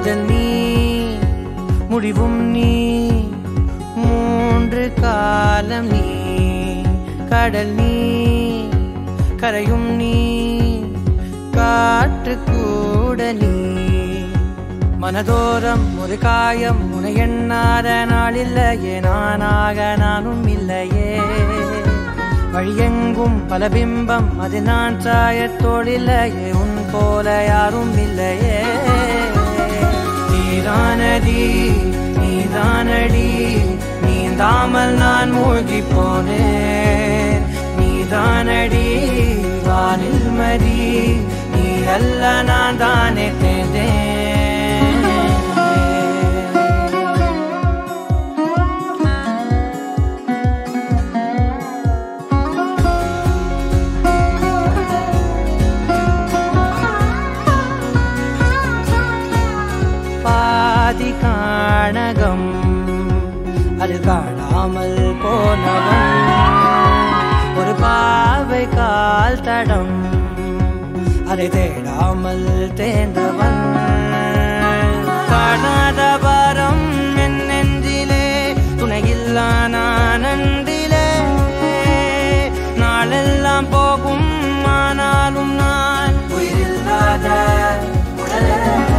முதல் நீ முடிவும் நீ மூன்று காலம் நீ கடல் நீ கரையும் நீ காற்று கூட நீ மனதோரம் ஒரு காயம் உனை எண்ணாத நாளில்லையே நானாக நானும் இல்லையே வழியெங்கும் பல பிம்பம் அது நான் சாயத்தோடில்லையே உன் போல யாரும் இல்லையே நீதானடி நீதானடி நீந்தாமல் நான் மூழ்கி போனேன் நீதானடி வானில் மதி நீ அல்ல நான் தானே தேர்ந்தேன் பாதி காணகம் அது காணாமல் போனவன் ஒரு பாவை கால் தடம் அதை தேடாமல் தேர்ந்தவன் காணாத பாரம் என் நெஞ்சிலே துணையில்லா நான் அன்றிலே நாளெல்லாம் போகும் ஆனாலும் நான் உயிரில்லாத உடலே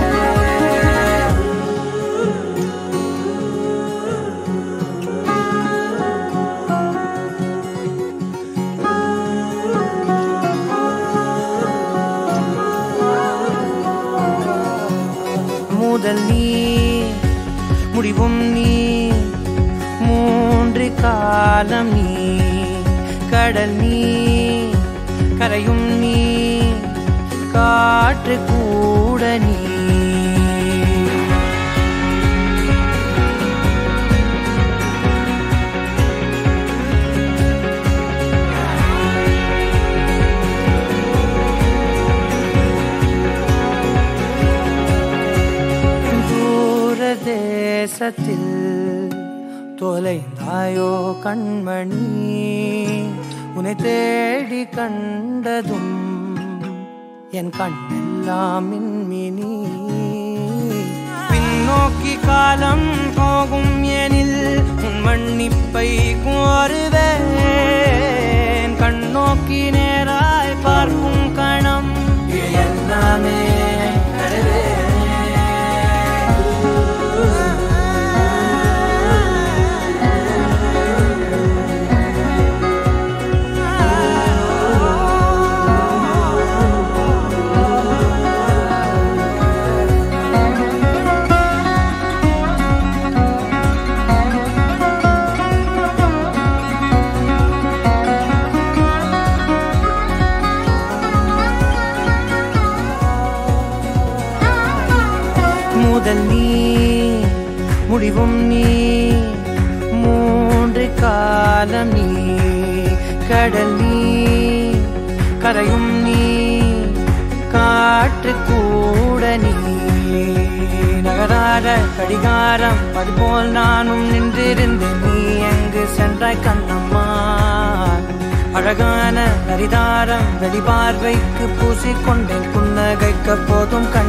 முதல் நீ முடிவும் நீ மூன்று காலம் நீ கடல் நீ கரையும் நீ காற்று கூட நீ தூர தேசத்தில் தொலைந்தாயோ கண்மணி உன்னை தேடி கண்டதும் என் கண்ணெல்லாம் மின்மினி பின்னோக்கி காலம் போகும் எனில் உன் மன்னிப்பை கோருவேன் கண்ணோக்கி நேராய் பார்க்கும் கணம் இது எல்லாமே கடவே முதல் நீ முடிவும் நீ மூன்று காலம் நீ கடல் நீ கரையும் நீ காற்று கூட நீ நகராத கடிகாரம் அதுபோல் நானும் நின்றிருந்தேன் நீ எங்கு சென்றாய் கண்ணம்மா அழகான நரிதாரம் வெளிபார்வைக்கு பூசிக்கொண்டேன் புன்னகைக்க போதும் கண்